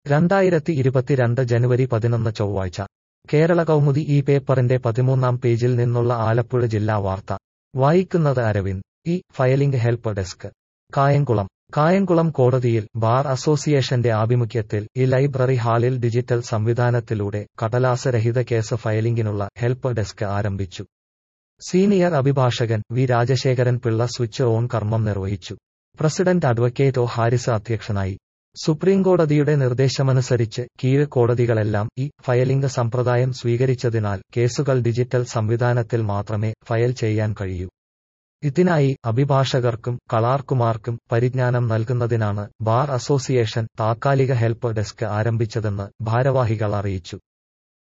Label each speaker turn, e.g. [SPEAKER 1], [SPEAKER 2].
[SPEAKER 1] രണ്ടായിരത്തി ഇരുപത്തിരണ്ട് ജനുവരി പതിനൊന്ന് ചൊവ്വാഴ്ച കേരള കൗമുദി ഈ പേപ്പറിന്റെ പതിമൂന്നാം പേജിൽ നിന്നുള്ള ആലപ്പുഴ ജില്ലാ വാർത്ത വായിക്കുന്നത് Aravind e filing help desk Kayamkulam Kayamkulam കോടതിയിൽ ബാർ അസോസിയേഷന്റെ ആഭിമുഖ്യത്തിൽ ഈ ലൈബ്രറി ഹാളിൽ ഡിജിറ്റൽ സംവിധാനത്തിലൂടെ കടലാസരഹിത കേസ് ഫയലിംഗിനുള്ള ഹെൽപ്പ് ഡെസ്ക് ആരംഭിച്ചു സീനിയർ അഭിഭാഷകൻ വി രാജശേഖരൻ പിള്ള സ്വിച്ച് ഓൺ കർമ്മം നിർവഹിച്ചു പ്രസിഡന്റ് അഡ്വക്കേറ്റ് ഒ ഹാരിസ് അധ്യക്ഷനായി സുപ്രീംകോടതിയുടെ നിർദ്ദേശമനുസരിച്ച് കീഴ് കോടതികളെല്ലാം ഈ ഫയലിംഗ് സമ്പ്രദായം സ്വീകരിച്ചതിനാൽ കേസുകൾ ഡിജിറ്റൽ സംവിധാനത്തിൽ മാത്രമേ ഫയൽ ചെയ്യാൻ കഴിയൂ ഇതിനായി അഭിഭാഷകർക്കും കളാർക്കുമാർക്കും പരിജ്ഞാനം നൽകുന്നതിനാണ് ബാർ അസോസിയേഷൻ താത്കാലിക ഹെൽപ്പ് ഡെസ്ക് ആരംഭിച്ചതെന്ന് ഭാരവാഹികൾ അറിയിച്ചു